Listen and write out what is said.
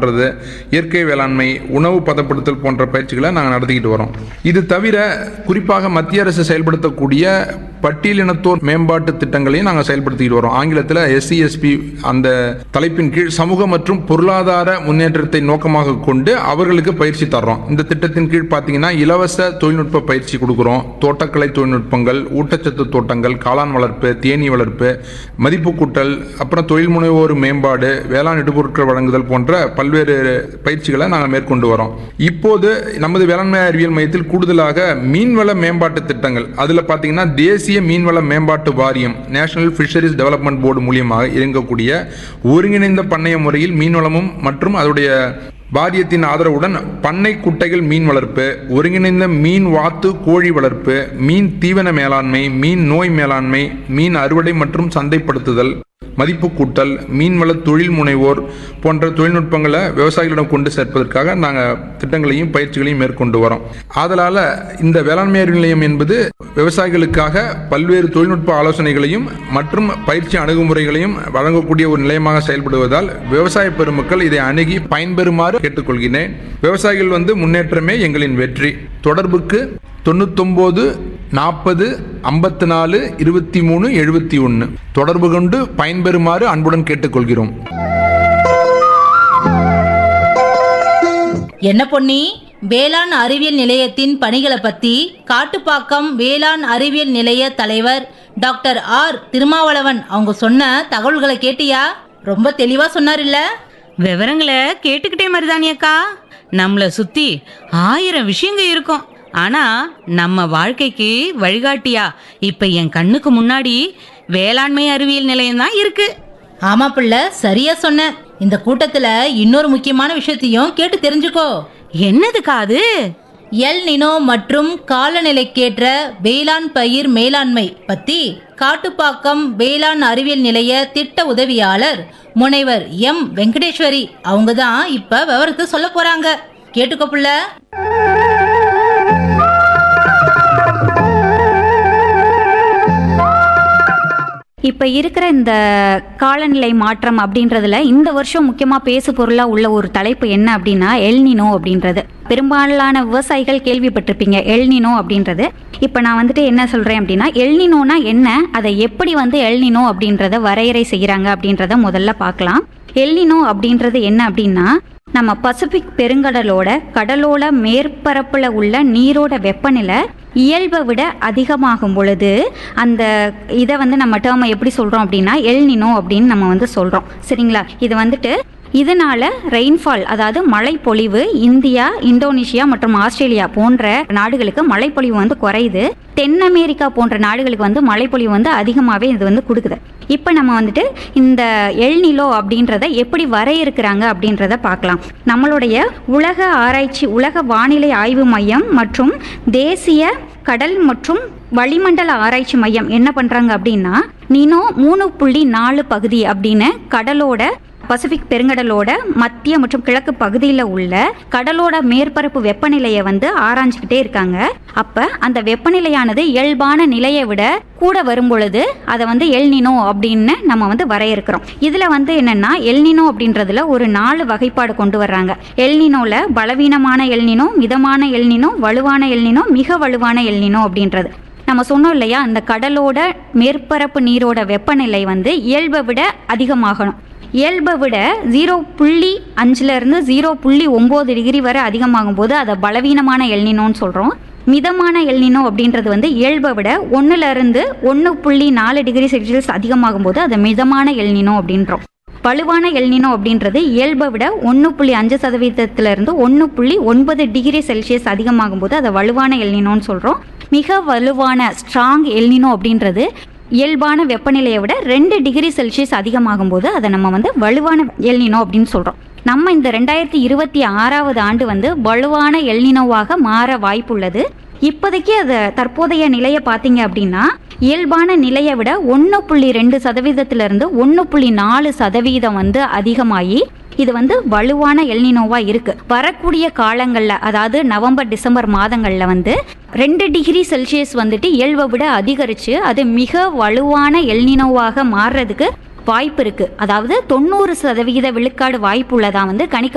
பண்றது, இயற்கை வேளாண்மை உணவு பதப்படுத்தல் போன்ற பயிற்சிகளை நாங்கள் நடத்திக்கிட்டு வரோம் இது தவிர குறிப்பாக மத்திய அரசு செயல்படுத்தக்கூடிய பட்டியலினத்தோர் மேம்பாட்டு திட்டங்களையும் நாங்கள் செயல்படுத்திக்கிட்டு வரோம் ஆங்கிலத்தில் எஸ்சி எஸ்பி அந்த தலைப்பின் கீழ் சமூக மற்றும் பொருளாதார முன்னேற்றத்தை நோக்கமாக கொண்டு அவர்களுக்கு பயிற்சி தர்றோம் இந்த திட்டத்தின் கீழ் பார்த்தீங்கன்னா இலவச தொழில்நுட்ப பயிற்சி கொடுக்குறோம் தோட்டக்கலை தொழில்நுட்பங்கள் ஊட்டச்சத்து தோட்டங்கள் காளான் வளர்ப்பு தேனீ வளர்ப்பு மதிப்பு கூட்டல் அப்புறம் தொழில் முனைவோர் மேம்பாடு வேளாண் இடுபொருட்கள் வழங்குதல் போன்ற பல்வேறு பயிற்சிகளை நாங்கள் மேற்கொண்டு வரோம் இப்போது நமது வேளாண்மை அறிவியல் மையத்தில் கூடுதலாக மீன்வள மேம்பாட்டு திட்டங்கள் அதில் பார்த்தீங்கன்னா தேசிய மீன்வள மேம்பாட்டு வாரியம் நேஷனல் ஃபிஷரிஸ் டெவலப்மெண்ட் போர்டு மூலியமாக இயங்கக்கூடிய ஒருங்கிணைந்த பண்ணைய முறையில் மீன்வளமும் மற்றும் அதோடைய வாரியத்தின் ஆதரவுடன் பண்ணை குட்டைகள் மீன் வளர்ப்பு ஒருங்கிணைந்த மீன் வாத்து கோழி வளர்ப்பு மீன் தீவன மேலாண்மை மீன் நோய் மேலாண்மை மீன் அறுவடை மற்றும் சந்தைப்படுத்துதல் மதிப்பு கூட்டல் மீன்வள தொழில் முனைவோர் போன்ற தொழில்நுட்பங்களை விவசாயிகளிடம் கொண்டு சேர்ப்பதற்காக நாங்கள் திட்டங்களையும் பயிற்சிகளையும் மேற்கொண்டு வரோம் ஆதலால் இந்த வேளாண்மை அறிவு நிலையம் என்பது விவசாயிகளுக்காக பல்வேறு தொழில்நுட்ப ஆலோசனைகளையும் மற்றும் பயிற்சி அணுகுமுறைகளையும் வழங்கக்கூடிய ஒரு நிலையமாக செயல்படுவதால் விவசாய பெருமக்கள் இதை அணுகி பயன்பெறுமாறு கேட்டுக்கொள்கிறேன் விவசாயிகள் வந்து முன்னேற்றமே எங்களின் வெற்றி தொடர்புக்கு தொண்ணூத்தொம்போது நாற்பது ஐம்பத்தி நாலு இருபத்தி மூணு எழுபத்தி ஒன்று தொடர்பு கொண்டு பயன்பெறுமாறு அன்புடன் கேட்டுக்கொள்கிறோம் என்ன பொன்னி வேளாண் அறிவியல் நிலையத்தின் பணிகளை பத்தி காட்டுப்பாக்கம் வேளாண் அறிவியல் நிலைய தலைவர் டாக்டர் ஆர் திருமாவளவன் அவங்க சொன்ன தகவல்களை கேட்டியா ரொம்ப தெளிவா சொன்னார் இல்ல விவரங்களை கேட்டுக்கிட்டே மருதாணி அக்கா நம்மள சுத்தி ஆயிரம் விஷயங்க இருக்கும் ஆனா நம்ம வாழ்க்கைக்கு வழிகாட்டியா இப்ப என் கண்ணுக்கு முன்னாடி வேளாண்மை அறிவியல் நிலையம் தான் இருக்கு ஆமா பிள்ளை சரியா சொன்ன இந்த கூட்டத்துல இன்னொரு முக்கியமான விஷயத்தையும் கேட்டு தெரிஞ்சுக்கோ என்னதுக்கா அது எல் நினோ மற்றும் காலநிலைக்கேற்ற வேளாண் பயிர் மேலாண்மை பத்தி காட்டுப்பாக்கம் வேளாண் அறிவியல் நிலைய திட்ட உதவியாளர் முனைவர் எம் வெங்கடேஸ்வரி அவங்க தான் இப்ப விவரத்தை சொல்ல போறாங்க கேட்டுக்கோ புள்ள இப்போ இருக்கிற இந்த காலநிலை மாற்றம் அப்படின்றதுல இந்த வருஷம் முக்கியமாக பேசு பொருளாக உள்ள ஒரு தலைப்பு என்ன அப்படின்னா எல்னினோ அப்படின்றது பெரும்பாலான விவசாயிகள் கேள்விப்பட்டிருப்பீங்க எல்னினோ அப்படின்றது இப்போ நான் வந்துட்டு என்ன சொல்கிறேன் அப்படின்னா எல்னினோனா என்ன அதை எப்படி வந்து எல்னினோ அப்படின்றத வரையறை செய்கிறாங்க அப்படின்றத முதல்ல பார்க்கலாம் எல்னினோ அப்படின்றது என்ன அப்படின்னா நம்ம பசிபிக் பெருங்கடலோட கடலோட மேற்பரப்புல உள்ள நீரோட வெப்பநிலை இயல்பை விட அதிகமாகும் பொழுது அந்த இதை வந்து நம்ம டேர்மை எப்படி சொல்றோம் அப்படின்னா எல்னினோ அப்படின்னு நம்ம வந்து சொல்றோம் சரிங்களா இது வந்துட்டு இதனால ரெயின்ஃபால் அதாவது மழைப்பொழிவு இந்தியா இந்தோனேஷியா மற்றும் ஆஸ்திரேலியா போன்ற நாடுகளுக்கு மழைப்பொழிவு வந்து குறையுது தென் அமெரிக்கா போன்ற நாடுகளுக்கு வந்து மழைப்பொழிவு வந்து அதிகமாகவே இது வந்து கொடுக்குது இப்போ நம்ம வந்துட்டு இந்த எல்நிலோ அப்படின்றத எப்படி வரையறுக்கிறாங்க அப்படின்றத பார்க்கலாம் நம்மளுடைய உலக ஆராய்ச்சி உலக வானிலை ஆய்வு மையம் மற்றும் தேசிய கடல் மற்றும் வளிமண்டல ஆராய்ச்சி மையம் என்ன பண்றாங்க அப்படின்னா நீனோ மூணு புள்ளி நாலு பகுதி அப்படின்னு கடலோட பசிபிக் பெருங்கடலோட மத்திய மற்றும் கிழக்கு பகுதியில் உள்ள கடலோட மேற்பரப்பு வெப்பநிலையை வந்து ஆராய்ஞ்சுக்கிட்டே இருக்காங்க அப்ப அந்த வெப்பநிலையானது இயல்பான நிலையை விட கூட வரும் பொழுது அதை வந்து எல்னினோ அப்படின்னு நம்ம வந்து வரையறுக்கிறோம் இதுல வந்து என்னன்னா எல்னினோ அப்படின்றதுல ஒரு நாலு வகைப்பாடு கொண்டு வர்றாங்க எல்னினோல பலவீனமான எல்னினோ மிதமான எல்னினோ வலுவான எல்னினோ மிக வலுவான எல்னினோ அப்படின்றது நம்ம சொன்னோம் இல்லையா அந்த கடலோட மேற்பரப்பு நீரோட வெப்பநிலை வந்து இயல்பை விட அதிகமாகணும் இயல்பை விட ஜீரோ புள்ளி அஞ்சுல இருந்து ஜீரோ புள்ளி ஒம்பது டிகிரி வரை அதிகமாகும் போது அதை பலவீனமான எல்னினோன்னு சொல்கிறோம் மிதமான எல்னினோ அப்படின்றது வந்து இயல்பை விட ஒன்றுல இருந்து ஒன்று புள்ளி நாலு டிகிரி செல்சியஸ் அதிகமாகும் போது அதை மிதமான எல்னினோ அப்படின்றோம் வலுவான எல்னினோ அப்படின்றது இயல்பை விட ஒன்று புள்ளி அஞ்சு சதவீதத்துல இருந்து ஒன்று புள்ளி ஒன்பது டிகிரி செல்சியஸ் அதிகமாகும் போது அதை வலுவான எல்னினோன்னு சொல்கிறோம் மிக வலுவான ஸ்ட்ராங் எல்னினோ அப்படின்றது இயல்பான வெப்பநிலையை விட ரெண்டு டிகிரி செல்சியஸ் அதிகமாகும் போது அதை நம்ம வந்து வலுவான எல்னினோ அப்படின்னு சொல்கிறோம் நம்ம இந்த ரெண்டாயிரத்தி இருபத்தி ஆறாவது ஆண்டு வந்து வலுவான எல்னினோவாக மாற வாய்ப்புள்ளது இப்போதைக்கு அது தற்போதைய நிலையை பார்த்தீங்க அப்படின்னா இயல்பான நிலையை விட ஒன்று புள்ளி ரெண்டு சதவீதத்திலிருந்து ஒன்று புள்ளி நாலு சதவீதம் வந்து அதிகமாகி இது வந்து வலுவான எல்னினோவா இருக்கு வரக்கூடிய காலங்கள்ல அதாவது நவம்பர் டிசம்பர் மாதங்கள்ல வந்து ரெண்டு டிகிரி செல்சியஸ் வந்துட்டு இயல்பை விட அதிகரிச்சு அது மிக வலுவான எல்னினோவாக மாறுறதுக்கு வாய்ப்பு இருக்கு அதாவது தொண்ணூறு சதவிகித விழுக்காடு வாய்ப்பு உள்ளதா வந்து கணிக்க